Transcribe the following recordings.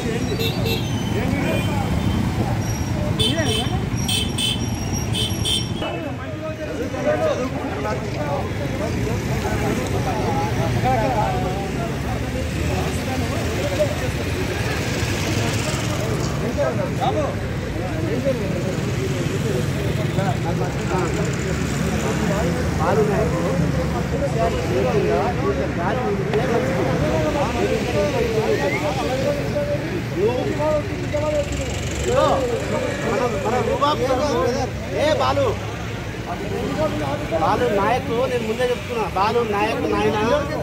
ఏ బాలు బాలు నాయక్ నేను ముందే చెప్తున్నా బాలు నాయక్ నాయన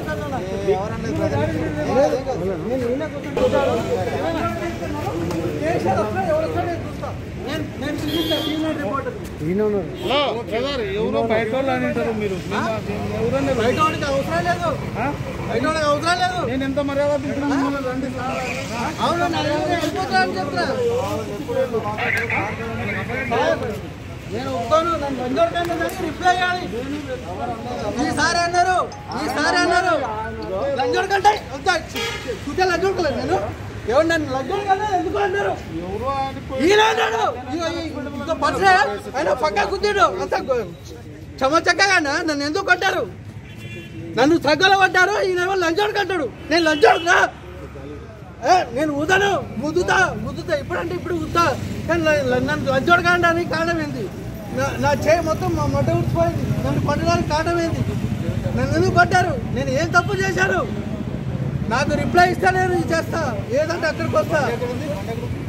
హలో బ్రదర్ ఎవరో బయట వాళ్ళు అని అంటారు మీరు ఎవరన్నా బయట వాడికి అవసరం లేదు బయట వాడికి అవసరం లేదు నేను ఎంత మర్యాద పిలిచినా మిమ్మల్ని రండి అవును నన్ను వెళ్ళిపోతా అని చెప్తున్నా నేను ఒప్పుకోను నన్ను లంజోడకండి రిప్లై ఇవ్వాలి ఈసారి అన్నారు ఈసారి అన్నారు లంజోడకంటే చుట్టే లంజోడకలేదు నేను ఎవరు నన్ను లంజోడకంటే ఎందుకు అన్నారు ఎవరో అని ఈయన అన్నాడు ఇగో ఈ- ఇంకో పట్ల ఆయన పక్క కుద్దాడు అంత చమచక్కగా నన్ను ఎందుకు కొట్టారు నన్ను తగ్గల పడ్డారు ఈయనేమో లంచోడు కట్టాడు నేను లంచోడు రా ఏ, నేను ఉదను ముద్దుతా ముద్దుతా ఇప్పుడంటే ఇప్పుడు ఉద్దా కానీ ల- ల- నన్ను లంచోడు కావడానికి కారణం ఏంది నా- నా చేయి మొత్తం మా మొట్ట ఉడిచిపోయింది నన్ను కొట్టడానికి కారణం ఏంది నన్ను ఎందుకు కొట్టారు నేను ఏం తప్పు చేశాను నాకు రిప్లై ఇస్తా నేను ఇది చేస్తా ఏదంటే అక్కడికి వస్తా